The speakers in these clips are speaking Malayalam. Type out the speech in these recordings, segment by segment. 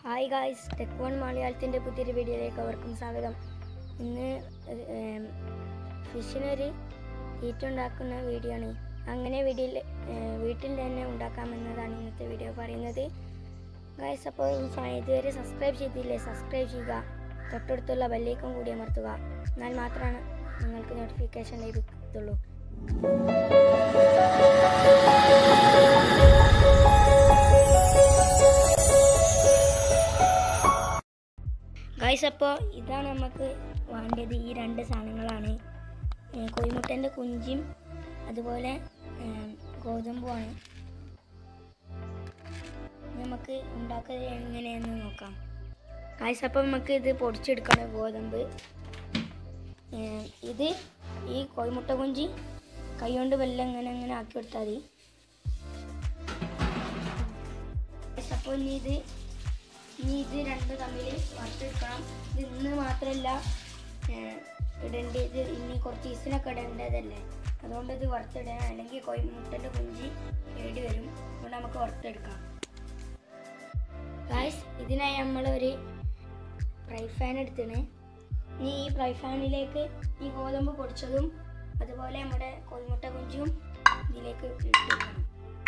ഹായ് ഗായ്സ് ടെക് വൺ മലയാളത്തിൻ്റെ പുതിയൊരു വീഡിയോയിലേക്ക് അവർക്കും സ്വാഗതം ഇന്ന് ഏം, ഫിഷിനൊരു തീറ്റ ഉണ്ടാക്കുന്ന വീഡിയോ ആണ് അങ്ങനെ വീഡിയോയിൽ വീട്ടിൽ തന്നെ ഉണ്ടാക്കാമെന്നതാണ് ഇന്നത്തെ വീഡിയോ പറയുന്നത് ഗായ്സ് അപ്പോൾ ഈ ചാനൽ ഇതുവരെ സബ്സ്ക്രൈബ് ചെയ്തില്ലേ സബ്സ്ക്രൈബ് ചെയ്യുക തൊട്ടടുത്തുള്ള ബെല്ലേക്കും കൂടി അമർത്തുക എന്നാൽ മാത്രമാണ് നിങ്ങൾക്ക് നോട്ടിഫിക്കേഷൻ ലഭിക്കത്തുള്ളൂ ഗായ്സ് അപ്പോൾ ഇതാണ് നമുക്ക് വേണ്ടത് ഈ രണ്ട് സാധനങ്ങളാണ് ഏ, കോഴിമുട്ടൻ്റെ കുഞ്ചിയും അതുപോലെ ഏം, ഗോതമ്പുമാണ് ഇനി നമുക്ക് ഉണ്ടാക്കുന്നത് എങ്ങനെയെന്ന് നോക്കാം ഗായ്സ് അപ്പോൾ നമുക്ക് ഇത് പൊടിച്ചെടുക്കണം ഗോതമ്പ് ഏ, ഇത് ഈ കോഴിമുട്ട കുഞ്ചി കൈ കൊണ്ട് വെള്ളം ഇങ്ങനെ ഇങ്ങനെ ആക്കി കൊടുത്താൽ മതി ഗായ്സ്, അപ്പോൾ ഇനി ഇത് ഇനി ഇത് രണ്ട് തമ്മിൽ വറുത്തെടുക്കണം ഇത് ഇന്ന് മാത്രമല്ല ഏഹ്, ഇടേണ്ടത് ഇനി കുറച്ച് ഈസിനൊക്കെ ഇടേണ്ടതല്ലേ അതുകൊണ്ട് ഇത് വറുത്തിടണം അല്ലെങ്കിൽ കോഴിമുട്ടൻ്റെ കുഞ്ചി കേടി വരും അതുകൊണ്ട് നമുക്ക് വറുത്തെടുക്കാം ഗായ്സ് ഇതിനായി നമ്മളൊരു ഫ്രൈ ഫാൻ എടുത്തിന് ഇനി ഈ ഫ്രൈ ഫാനിലേക്ക് ഈ ഗോതമ്പ് പൊടിച്ചതും അതുപോലെ നമ്മുടെ കോഴിമുട്ട കുഞ്ചും ഇതിലേക്ക് ഇട്ടിരിക്കണം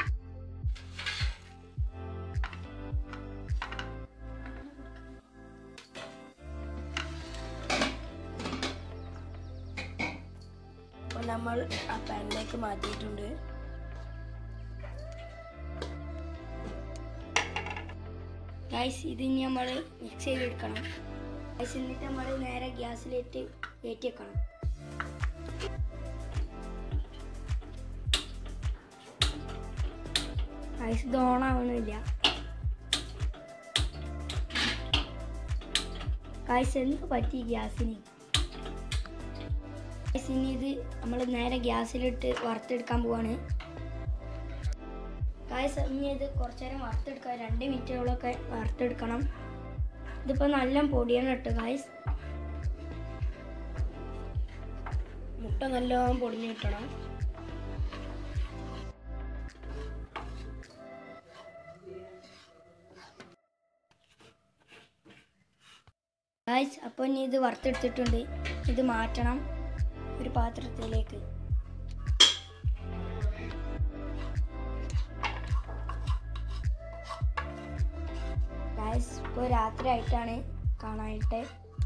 അപ്പോൾ നമ്മൾ ആ പാനിലേക്ക് മാറ്റിയിട്ടുണ്ട് ഗൈസ് ഇത് ഇനി നമ്മൾ മിക്സ് ചെയ്തെടുക്കണം ഗൈസ് എന്നിട്ട് നമ്മൾ നേരെ ഗ്യാസിലിട്ട് കയറ്റി വെക്കണം ഗൈസ് ഇത് ഓണാവണില്ല ഗൈസ് എന്ത് പറ്റി ഗ്യാസിന് ഗൈസ് ഇനി ഇത് നമ്മൾ നേരെ ഗ്യാസിലിട്ട് വറുത്തെടുക്കാൻ പോവാണ് ഗായ്സ് ഇനി ഇത് കുറച്ച് നേരം വറുത്തെടുക്കാം രണ്ട് മിനിറ്റോളൊക്കെ വറുത്തെടുക്കണം ഇതിപ്പോൾ നല്ല പൊടിയാണ് കേട്ടോ ഗായ്സ് മുട്ട നല്ലോണം പൊടിഞ്ഞ് കിട്ടണം ഗായ്സ് അപ്പോൾ ഇനി ഇത് വറുത്തെടുത്തിട്ടുണ്ട് ഇത് മാറ്റണം ഒരു പാത്രത്തിലേക്ക് ഗായ്സ് ഇപ്പോൾ രാത്രി ആയിട്ടാണ് കാണാനായിട്ട്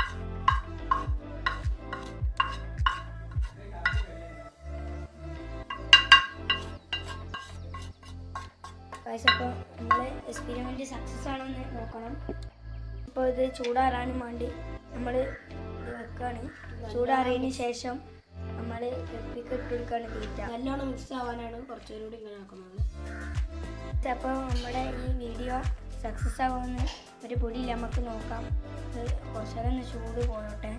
ഗായ്സ് അപ്പോൾ നമ്മൾ എക്സ്പെരിമെൻറ്റ് സക്സസ് ആണെന്ന് നോക്കണം ഇപ്പോൾ ഇത് ചൂടാറാനും വേണ്ടി നമ്മൾ ഇത് വെക്കുകയാണ് ചൂടാറിയതിന് ശേഷം നമ്മൾ ഗപ്പിക്ക് ഇട്ടെടുക്കുകയാണ് തീറ്റ നല്ലോണം മിക്സ് ആവാനാണ് കുറച്ചുകൂടി കൂടി ഇങ്ങനെ ആക്കുന്നത് അപ്പോൾ നമ്മുടെ ഈ വീഡിയോ സക്സസ് ആവുമെന്ന് ഒരു പൊടിയില്ല നമുക്ക് നോക്കാം ഇത് കുറച്ചേരം ഒന്ന് ചൂട് പോയോട്ടെ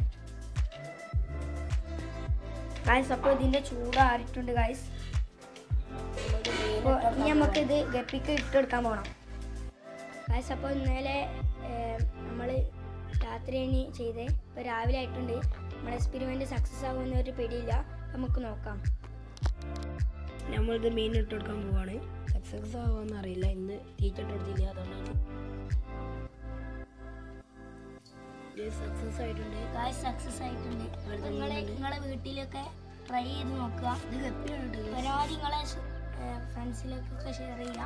ഗായ്സ് അപ്പോൾ ഇതിൻ്റെ ചൂട് ആറിയിട്ടുണ്ട് ഗായ്സ് അപ്പോൾ ഇനി നമുക്ക് ഇത് ഗപ്പിക്ക് ഇട്ടെടുക്കാൻ പോകണം ഗായ്സ് അപ്പോൾ ഇന്നലെ നമ്മൾ രാത്രി ഇനി ചെയ്തേ ഇപ്പോൾ രാവിലെ ആയിട്ടുണ്ട് നമ്മുടെ എക്സ്പെരിമെൻറ്റ് സക്സസ് ആകുമെന്ന് ഒരു പിടിയില്ല നമുക്ക് നോക്കാം നമ്മളിത് മീൻ ഇട്ട് കൊടുക്കാൻ പോവാണ് സക്സസ് ആവുമെന്ന് അറിയില്ല ഇന്ന് തീറ്റ ഇട്ട് കൊടുത്തില്ല അതുകൊണ്ടാണ് ഇത് സക്സസ് ആയിട്ടുണ്ട് ഗായ്സ് സക്സസ് ആയിട്ടുണ്ട് വെറുതെ നിങ്ങളെ ഇങ്ങനെ. നിങ്ങളെ വീട്ടിലൊക്കെ ട്രൈ ചെയ്ത് നോക്കുക ഇത് ഗപ്പിയാണ് കേട്ടോ പരമാവധി നിങ്ങളെ ഫ്രണ്ട്സിലേക്കൊക്കെ ഷെയർ ചെയ്യാം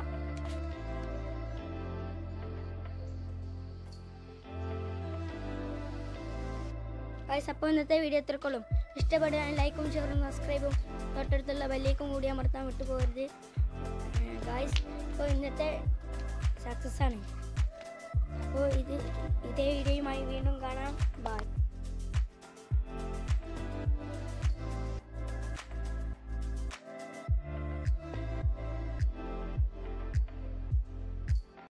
ഗായ്സ് അപ്പോൾ ഇന്നത്തെ വീഡിയോ എത്രക്കൊള്ളും ഇഷ്ടപ്പെടുകയാൽ ലൈക്കും ഷെയറും സബ്സ്ക്രൈബും തൊട്ടടുത്തുള്ള ബെല്ലേക്കും കൂടി അമർത്താൻ വിട്ടുപോകരുത് ഗായ്സ് അപ്പോൾ ഇന്നത്തെ സക്സസ് ആണ് അപ്പോൾ ഇത് ഇതേ വീഡിയോയുമായി വീണ്ടും കാണാം ബൈ